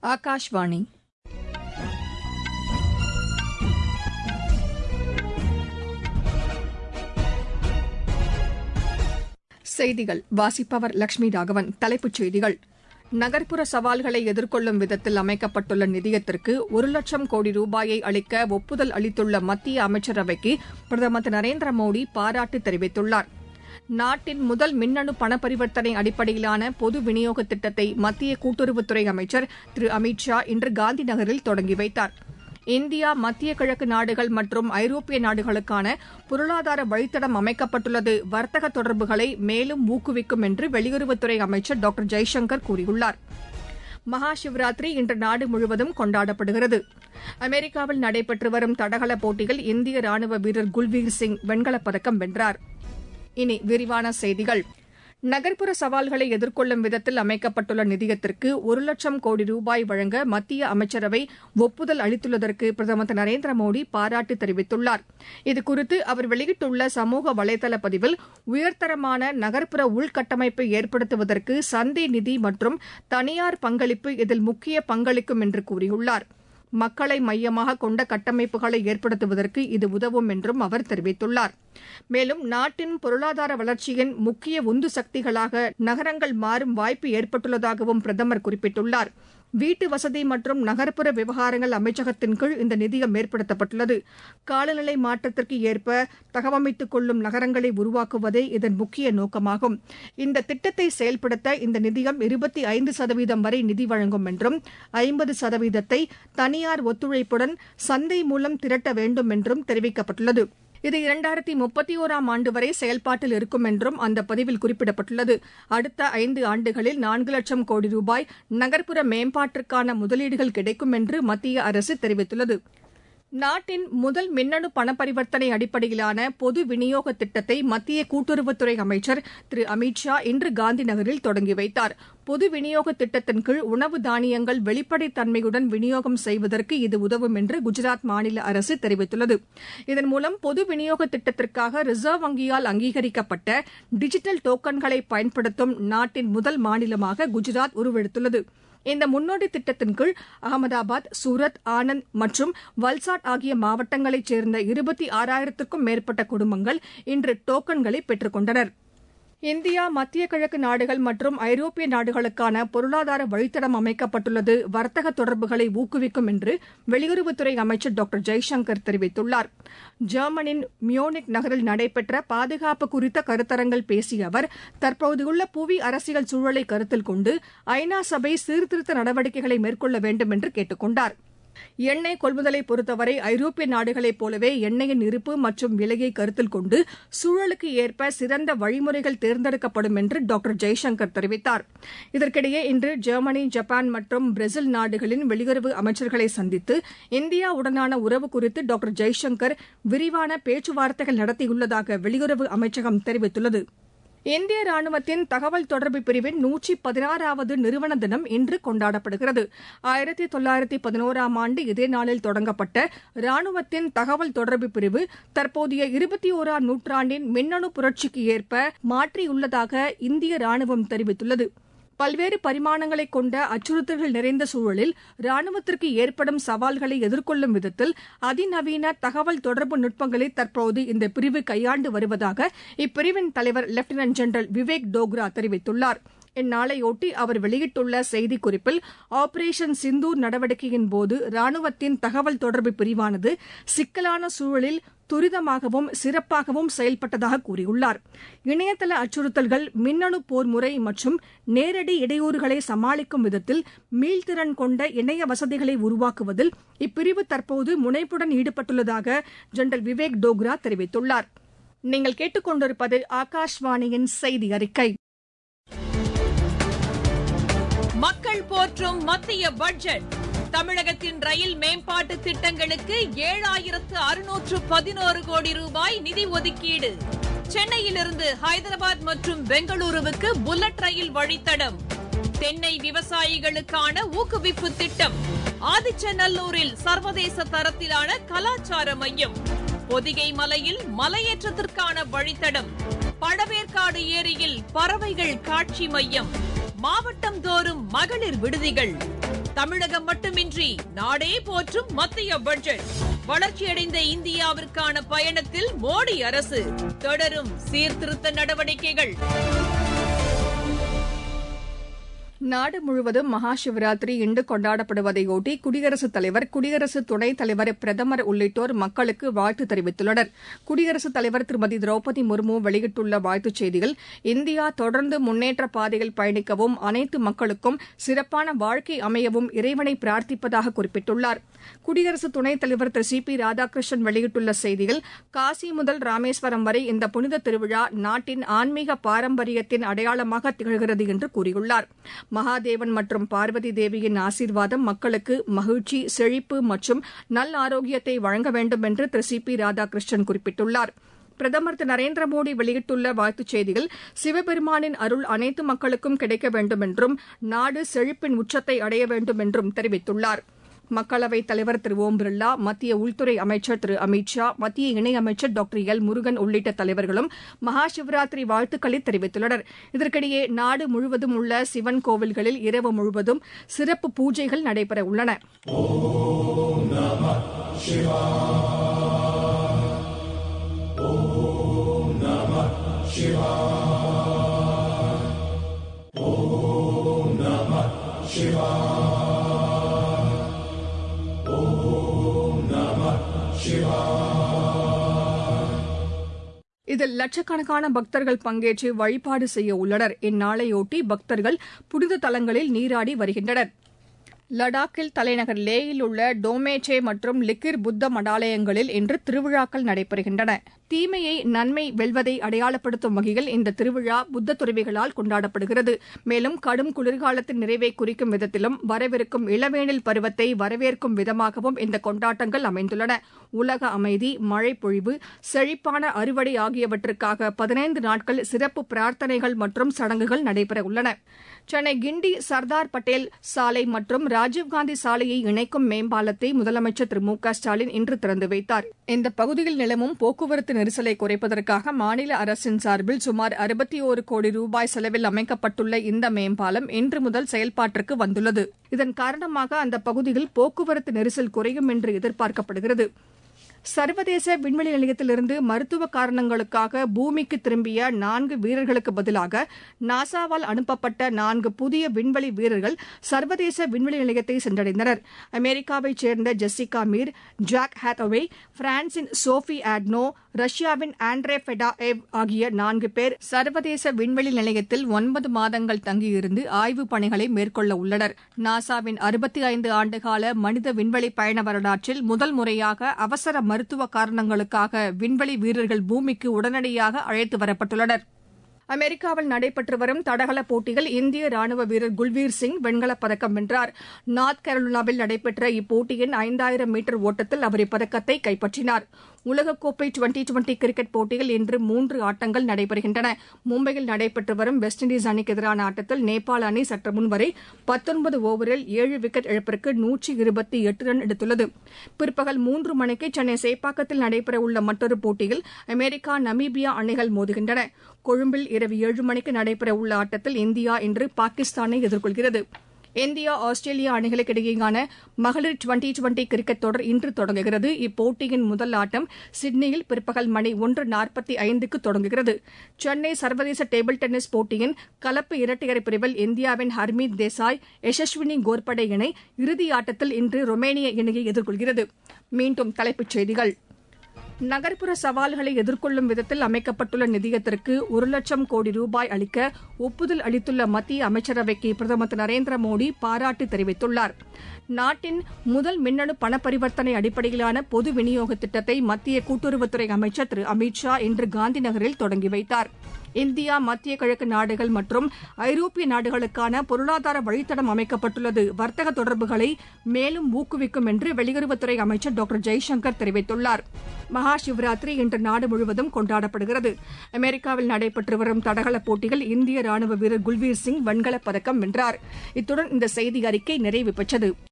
ஆகாஷ்வாணி செய்திகள் வாசிப்பவர் லட்சுமி ராகவன் தலைப்புச் செய்திகள் நகர்ப்புற சவால்களை எதிர்கொள்ளும் விதத்தில் அமைக்கப்பட்டுள்ள நிதியத்திற்கு ஒரு லட்சம் கோடி ரூபாயை அளிக்க ஒப்புதல் அளித்துள்ள மத்திய அமைச்சரவைக்கு பிரதமர் திரு நரேந்திர மோடி பாராட்டு தெரிவித்துள்ளார் நாட்டின் முதல் மின்னணு பண பரிவர்த்தனை அடிப்படையிலான பொது விநியோக திட்டத்தை மத்திய கூட்டுறவுத்துறை அமைச்சர் திரு அமித் ஷா இன்று காந்தி நகரில் தொடங்கி வைத்தார் இந்தியா மத்திய கிழக்கு நாடுகள் மற்றும் ஐரோப்பிய நாடுகளுக்கான பொருளாதார வழித்தடம் அமைக்கப்பட்டுள்ளது வர்த்தக தொடர்புகளை மேலும் ஊக்குவிக்கும் என்று வெளியுறவுத்துறை அமைச்சர் டாக்டர் ஜெய்சங்கர் கூறியுள்ளார் மகா சிவராத்திரி இன்று நாடு முழுவதும் கொண்டாடப்படுகிறது அமெரிக்காவில் நடைபெற்று வரும் தடகள போட்டியில் இந்திய ராணுவ வீரர் குல்வீர் சிங் வெண்கலப் பதக்கம் வென்றார் இனி விரிவான செய்திகள் நகர்ப்புற சவால்களை எதிர்கொள்ளும் விதத்தில் அமைக்கப்பட்டுள்ள நிதியத்திற்கு ஒரு லட்சம் கோடி ரூபாய் வழங்க மத்திய அமைச்சரவை ஒப்புதல் அளித்துள்ளதற்கு பிரதமர் திரு நரேந்திர மோடி பாராட்டு தெரிவித்துள்ளார் இதுகுறித்து அவர் வெளியிட்டுள்ள சமூக வலைதள பதிவில் உயர்தரமான நகர்ப்புற உள்கட்டமைப்பை ஏற்படுத்துவதற்கு சந்தை நிதி மற்றும் தனியார் பங்களிப்பு இதில் முக்கிய பங்களிக்கும் என்று கூறியுள்ளார் மக்களை மையமாக கொண்ட கட்டமைப்புகளை ஏற்படுத்துவதற்கு இது உதவும் என்றும் அவர் தெரிவித்துள்ளார் மேலும் நாட்டின் பொருளாதார வளர்ச்சியின் முக்கிய உந்து சக்திகளாக நகரங்கள் மாறும் வாய்ப்பு ஏற்பட்டுள்ளதாகவும் பிரதமர் குறிப்பிட்டுள்ளார் வீட்டு வசதி மற்றும் நகர்ப்புற விவகாரங்கள் அமைச்சகத்தின் கீழ் இந்த நிதியம் ஏற்படுத்தப்பட்டுள்ளது காலநிலை மாற்றத்திற்கு ஏற்ப தகவமைத்துக் கொள்ளும் நகரங்களை உருவாக்குவதே இதன் முக்கிய நோக்கமாகும் இந்த திட்டத்தை செயல்படுத்த இந்த நிதியம் இருபத்தி ஐந்து சதவீதம் வரை நிதி வழங்கும் என்றும் ஐம்பது சதவீதத்தை தனியார் ஒத்துழைப்புடன் சந்தை மூலம் திரட்ட வேண்டும் என்றும் தெரிவிக்கப்பட்டுள்ளது இது இரண்டாயிரத்தி முப்பத்தி ஒராம் ஆண்டு வரை செயல்பாட்டில் இருக்கும் என்றும் அந்த பதிவில் குறிப்பிடப்பட்டுள்ளது அடுத்த ஐந்து ஆண்டுகளில் நான்கு லட்சம் கோடி ரூபாய் நகர்ப்புற மேம்பாட்டிற்கான முதலீடுகள் கிடைக்கும் என்று மத்திய அரசு தெரிவித்துள்ளது நாட்டின் முதல் மின்னணு பண பரிவர்த்தனை அடிப்படையிலான பொது விநியோக திட்டத்தை மத்திய கூட்டுறவுத்துறை அமைச்சர் திரு அமித் ஷா இன்று காந்தி நகரில் தொடங்கி வைத்தார் பொது விநியோக திட்டத்தின் கீழ் உணவு தானியங்கள் வெளிப்படைத் தன்மையுடன் விநியோகம் செய்வதற்கு இது உதவும் என்று குஜராத் மாநில அரசு தெரிவித்துள்ளது இதன் மூலம் பொது விநியோக திட்டத்திற்காக ரிசர்வ் வங்கியால் அங்கீகரிக்கப்பட்ட டிஜிட்டல் டோக்கன்களை பயன்படுத்தும் நாட்டின் முதல் மாநிலமாக குஜராத் உருவெடுத்துள்ளது இந்த முன்னோடி திட்டத்தின் கீழ் அகமதாபாத் சூரத் ஆனந்த் மற்றும் வல்சாட் ஆகிய மாவட்டங்களைச் சேர்ந்த இருபத்தி ஆறாயிரத்திற்கும் மேற்பட்ட குடும்பங்கள் இன்று டோக்கன்களை பெற்றுக் கொண்டனா் இந்தியா மத்திய கிழக்கு நாடுகள் மற்றும் ஐரோப்பிய நாடுகளுக்கான பொருளாதார வழித்தடம் அமைக்கப்பட்டுள்ளது வர்த்தக தொடர்புகளை ஊக்குவிக்கும் என்று வெளியுறவுத்துறை அமைச்சர் டாக்டர் ஜெய்சங்கர் தெரிவித்துள்ளார் ஜெர்மனின் மியோனிக் நகரில் நடைபெற்ற பாதுகாப்பு குறித்த கருத்தரங்கில் பேசிய அவர் தற்போதுள்ள புவி அரசியல் சூழலை கருத்தில் கொண்டு ஐநா சபை சீர்திருத்த நடவடிக்கைகளை மேற்கொள்ள வேண்டும் என்று கேட்டுக் கொண்டாா் எண்ணெய் கொள்முதலை பொறுத்தவரை ஐரோப்பிய நாடுகளைப் போலவே எண்ணெயின் இருப்பு மற்றும் விலையை கருத்தில் கொண்டு சூழலுக்கு ஏற்ப சிறந்த வழிமுறைகள் தேர்ந்தெடுக்கப்படும் என்று டாக்டர் ஜெய்சங்கர் தெரிவித்தார் இதற்கிடையே இன்று ஜெர்மனி ஜப்பான் மற்றும் பிரேசில் நாடுகளின் வெளியுறவு அமைச்சர்களை சந்தித்து இந்தியாவுடனான உறவு குறித்து டாக்டர் ஜெய்சங்கர் விரிவான பேச்சுவார்த்தைகள் நடத்தியுள்ளதாக வெளியுறவு அமைச்சகம் தெரிவித்துள்ளது இந்திய ராணுவத்தின் தகவல் தொடர்பு பிரிவின் நூற்றி பதினாறாவது நிறுவன தினம் இன்று கொண்டாடப்படுகிறது ஆயிரத்தி தொள்ளாயிரத்தி பதினோராம் ஆண்டு இதே நாளில் தொடங்கப்பட்ட ராணுவத்தின் தகவல் தொடர்பு பிரிவு தற்போதைய இருபத்தி ஒராம் நூற்றாண்டின் மின்னணு புரட்சிக்கு ஏற்ப மாற்றியுள்ளதாக இந்திய ராணுவம் தெரிவித்துள்ளது பல்வேறு பரிமாணங்களை கொண்ட அச்சுறுத்தல்கள் நிறைந்த சூழலில் ராணுவத்திற்கு ஏற்படும் சவால்களை எதிர்கொள்ளும் விதத்தில் அதிநவீன தகவல் தொடர்பு நுட்பங்களை தற்போது இந்த பிரிவு கையாண்டு வருவதாக இப்பிரிவின் தலைவர் லெப்டினன்ட் ஜெனரல் விவேக் டோக்ரா தெரிவித்துள்ளார் இந்நாளையொட்டி அவர் வெளியிட்டுள்ள செய்திக்குறிப்பில் ஆபரேஷன் சிந்தூர் நடவடிக்கையின் போது ராணுவத்தின் தகவல் தொடர்பு பிரிவானது சிக்கலான சூழலில் துரிதமாகவும் சிறப்பாகவும் செயல்பட்டதாக கூறியுள்ளார் இணையதள அச்சுறுத்தல்கள் மின்னணு போர் முறை மற்றும் நேரடி இடையூறுகளை சமாளிக்கும் விதத்தில் மீள்திறன் கொண்ட இணைய வசதிகளை உருவாக்குவதில் இப்பிரிவு தற்போது முனைப்புடன் ஈடுபட்டுள்ளதாக ஜெனரல் விவேக் டோக்ரா தெரிவித்துள்ளார் நீங்கள் கேட்டுக்கொண்டிருப்பது ஆகாஷ்வாணியின் செய்தி அறிக்கை மக்கள் போற்றும் மத்திய பட்ஜெட் தமிழகத்தின் ரயில் மேம்பாட்டு திட்டங்களுக்கு ஏழாயிரத்து அறுநூற்று பதினோரு கோடி ரூபாய் நிதி ஒதுக்கீடு சென்னையிலிருந்து ஹைதராபாத் மற்றும் பெங்களூருவுக்கு புல்லட் ரயில் வழித்தடம் தென்னை விவசாயிகளுக்கான ஊக்குவிப்பு திட்டம் ஆதிச்சநல்லூரில் சர்வதேச தரத்திலான கலாச்சார மையம் பொதிகை மலையில் மலையேற்றத்திற்கான வழித்தடம் பழவேற்காடு ஏரியில் பறவைகள் காட்சி மையம் மாவட்டம் தோறும் மகளிர் விடுதிகள் தமிழகம் மட்டுமின்றி நாடே போற்றும் மத்திய பட்ஜெட் வளர்ச்சியடைந்த இந்தியாவிற்கான பயணத்தில் மோடி அரசு தொடரும் சீர்திருத்த நடவடிக்கைகள் நாடு முழுவதும் மகா சிவராத்திரி இன்று கொண்டாடப்படுவதையொட்டி குடியரசுத் தலைவர் குடியரசு துணைத் தலைவர் பிரதமர் உள்ளிட்டோர் மக்களுக்கு வாழ்த்து தெரிவித்துள்ளனர் குடியரசுத் தலைவர் திருமதி திரௌபதி முர்மு வெளியிட்டுள்ள வாழ்த்துச் செய்தியில் இந்தியா தொடர்ந்து முன்னேற்ற பாதையில் பயணிக்கவும் அனைத்து மக்களுக்கும் சிறப்பான வாழ்க்கை அமையவும் இறைவனை பிரார்த்திப்பதாக குறிப்பிட்டுள்ளார் குடியரசு துணைத் தலைவர் திரு சி பி ராதாகிருஷ்ணன் வெளியிட்டுள்ள செய்தியில் காசி முதல் ராமேஸ்வரம் வரை இந்த புனித திருவிழா நாட்டின் ஆன்மீக பாரம்பரியத்தின் அடையாளமாக திகழ்கிறது என்று கூறியுள்ளார் மகாதேவன் மற்றும் பார்வதி தேவியின் ஆசீர்வாதம் மக்களுக்கு மகிழ்ச்சி செழிப்பு மற்றும் நல் ஆரோக்கியத்தை வழங்க வேண்டும் என்று திரு சி பி ராதாகிருஷ்ணன் குறிப்பிட்டுள்ளார் பிரதமர் திரு நரேந்திர மோடி வெளியிட்டுள்ள வாழ்த்துச் செய்தியில் சிவபெருமானின் அருள் அனைத்து மக்களுக்கும் கிடைக்க வேண்டும் என்றும் நாடு செழிப்பின் உச்சத்தை அடைய வேண்டும் என்றும் தெரிவித்துள்ளார் மக்களவைத் தலைவர் திரு ஓம் பிர்லா மத்திய உள்துறை அமைச்சர் திரு அமித் ஷா மத்திய இணையமைச்சர் டாக்டர் எல் முருகன் உள்ளிட்ட தலைவர்களும் மகா சிவராத்திரி வாழ்த்துக்களை தெரிவித்துள்ளனர் இதற்கிடையே நாடு முழுவதும் உள்ள சிவன் கோவில்களில் இரவு முழுவதும் சிறப்பு பூஜைகள் நடைபெற உள்ளன இதில் லட்சக்கணக்கான பக்தர்கள் பங்கேற்று வழிபாடு செய்ய உள்ளனர் இந்நாளையொட்டி பக்தர்கள் புனித தலங்களில் நீராடி வருகின்றனர் லடாக்கில் தலைநகர் லேயில் உள்ள டோமேச்சே மற்றும் லிக்கிர் புத்த மடாலயங்களில் இன்று திருவிழாக்கள் நடைபெறுகின்றன தீமையை நன்மை வெல்வதை அடையாளப்படுத்தும் வகையில் இந்த திருவிழா புத்த துறவிகளால் கொண்டாடப்படுகிறது மேலும் கடும் குளிர்காலத்தின் நிறைவை குறிக்கும் விதத்திலும் வரவிருக்கும் இளவேனில் பருவத்தை வரவேற்கும் விதமாகவும் இந்த கொண்டாட்டங்கள் அமைந்துள்ளன உலக அமைதி மழை பொழிவு செழிப்பான அறுவடை ஆகியவற்றுக்காக பதினைந்து நாட்கள் சிறப்பு பிரார்த்தனைகள் மற்றும் சடங்குகள் நடைபெற உள்ளன சென்னை கிண்டி சர்தார் பட்டேல் சாலை மற்றும் ராஜீவ்காந்தி சாலையை இணைக்கும் மேம்பாலத்தை முதலமைச்சர் திரு மு க ஸ்டாலின் இன்று திறந்து வைத்தார் இந்த பகுதியில் நிலவும் போக்குவரத்து நெரிசலை குறைப்பதற்காக மாநில அரசின் சார்பில் சுமார் அறுபத்தி ஒரு கோடி ரூபாய் செலவில் அமைக்கப்பட்டுள்ள இந்த மேம்பாலம் இன்று முதல் செயல்பாட்டிற்கு வந்துள்ளது இதன் காரணமாக அந்த பகுதியில் போக்குவரத்து நெரிசல் குறையும் என்று எதிர்பார்க்கப்படுகிறது சர்வதேச விண்வெளி நிலையத்திலிருந்து மருத்துவ காரணங்களுக்காக பூமிக்கு திரும்பிய நான்கு வீரர்களுக்கு பதிலாக நாசாவால் அனுப்பப்பட்ட நான்கு புதிய விண்வெளி வீரர்கள் சர்வதேச விண்வெளி நிலையத்தை சென்றடைந்தனர் அமெரிக்காவைச் சேர்ந்த ஜெசிகா மீர் ஜாக் ஹாத்தவே பிரான்சின் சோஃபி ஆட்னோ ரஷ்யாவின் ஆண்ட்ரே ஃபெடாஎவ் ஆகிய நான்கு பேர் சர்வதேச விண்வெளி நிலையத்தில் ஒன்பது மாதங்கள் தங்கியிருந்து ஆய்வுப் பணிகளை மேற்கொள்ள உள்ளனர் நாசாவின் அறுபத்தி ஐந்து ஆண்டுகால மனித விண்வெளி பயண வரலாற்றில் முதல் முறையாக அவசர மருத்துவ காரணங்களுக்காக விண்வெளி வீரர்கள் பூமிக்கு உடனடியாக அழைத்து வரப்பட்டுள்ளனர் அமெரிக்காவில் நடைபெற்று வரும் தடகள போட்டியில் இந்திய ராணுவ வீரர் குல்வீர் சிங் வெண்கலப் பதக்கம் வென்றார் நார்த் கரோலினாவில் நடைபெற்ற இப்போட்டியின் ஐந்தாயிரம் மீட்டர் ஓட்டத்தில் அவர் இப்பதக்கத்தை கைப்பற்றினார் உலகக்கோப்பை டுவெண்டி டுவெண்டி கிரிக்கெட் போட்டியில் இன்று மூன்று ஆட்டங்கள் நடைபெறுகின்றன மும்பையில் நடைபெற்று வரும் வெஸ்ட் இண்டீஸ் அணிக்கு எதிரான ஆட்டத்தில் நேபாள அணி சற்று முன்வரை பத்தொன்பது ஓவரில் ஏழு விக்கெட் இழப்பிற்கு நூற்றி இருபத்தி எட்டு ரன் எடுத்துள்ளது பிற்பகல் மூன்று மணிக்கு சென்னை சேப்பாக்கத்தில் நடைபெறவுள்ள மற்றொரு போட்டியில் அமெரிக்கா நமீபியா அணிகள் மோதுகின்றன கொழும்பில் இரவு ஏழு மணிக்கு நடைபெறவுள்ள ஆட்டத்தில் இந்தியா இன்று பாகிஸ்தானை எதிர்கொள்கிறது இந்தியா ஆஸ்திரேலியா அணிகளுக்கு இடையேயான மகளிர் டுவெண்டி டுவெண்டி கிரிக்கெட் தொடர் இன்று தொடங்குகிறது இப்போட்டியின் முதல் ஆட்டம் சிட்னியில் பிற்பகல் மணி ஒன்று நாற்பத்தி ஐந்துக்கு தொடங்குகிறது சென்னை சர்வதேச டேபிள் டென்னிஸ் போட்டியின் கலப்பு இரட்டையர் பிரிவில் இந்தியாவின் ஹர்மீத் தேசாய் யசஸ்வினி கோர்படே இணை இறுதி ஆட்டத்தில் இன்று ரொமேனிய இணையை எதிர்கொள்கிறது மீண்டும் தலைப்புச் செய்திகள் நகர்ப்புற சவால்களை எதிர்கொள்ளும் விதத்தில் அமைக்கப்பட்டுள்ள நிதியத்திற்கு ஒரு லட்சம் கோடி ரூபாய் அளிக்க ஒப்புதல் அளித்துள்ள மத்திய அமைச்சரவைக்கு பிரதமர் திரு நரேந்திர மோடி பாராட்டு தெரிவித்துள்ளார் நாட்டின் முதல் மின்னணு பண பரிவர்த்தனை அடிப்படையிலான பொது விநியோக திட்டத்தை மத்திய கூட்டுறவுத்துறை அமைச்சர் திரு அமித் ஷா இன்று காந்தி நகரில் தொடங்கி வைத்தார் இந்தியா மத்திய கிழக்கு நாடுகள் மற்றும் ஐரோப்பிய நாடுகளுக்கான பொருளாதார வழித்தடம் அமைக்கப்பட்டுள்ளது வர்த்தக தொடர்புகளை மேலும் ஊக்குவிக்கும் என்று வெளியுறவுத்துறை அமைச்சர் டாக்டர் ஜெய்சங்கர் தெரிவித்துள்ளார் மகா சிவராத்திரி இன்று நாடு முழுவதும் கொண்டாடப்படுகிறது அமெரிக்காவில் நடைபெற்று வரும் தடகள போட்டியில் இந்திய ராணுவ வீரர் குல்வீர் சிங் வெண்கலப் பதக்கம் வென்றார் இத்துடன் இந்த செய்தி அறிக்கை நிறைவு பெற்றது